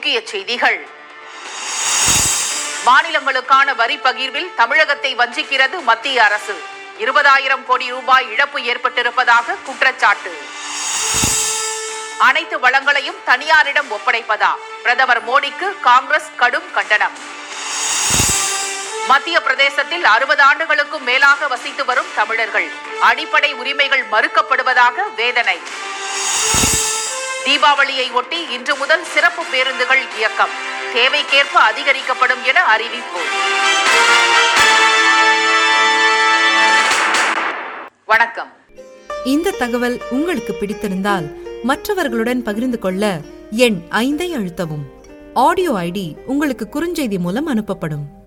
முக்கிய செய்திகள் மாநிலங்களுக்கான வரி பகிர்வில் தமிழகத்தை வஞ்சிக்கிறது மத்திய அரசு இருபதாயிரம் கோடி ரூபாய் இழப்பு ஏற்பட்டிருப்பதாக குற்றச்சாட்டு அனைத்து வளங்களையும் தனியாரிடம் ஒப்படைப்பதா பிரதமர் மோடிக்கு காங்கிரஸ் கடும் கண்டனம் மத்திய பிரதேசத்தில் அறுபது ஆண்டுகளுக்கும் மேலாக வசித்து வரும் தமிழர்கள் அடிப்படை உரிமைகள் மறுக்கப்படுவதாக வேதனை தீபாவளியை ஒட்டி இன்று முதல் சிறப்பு பேருந்துகள் இயக்கம் தேவைக்கேற்ப அதிகரிக்கப்படும் என அறிவிப்பு வணக்கம் இந்த தகவல் உங்களுக்கு பிடித்திருந்தால் மற்றவர்களுடன் பகிர்ந்து கொள்ள எண் ஐந்தை அழுத்தவும் ஆடியோ ஐடி உங்களுக்கு குறுஞ்செய்தி மூலம் அனுப்பப்படும்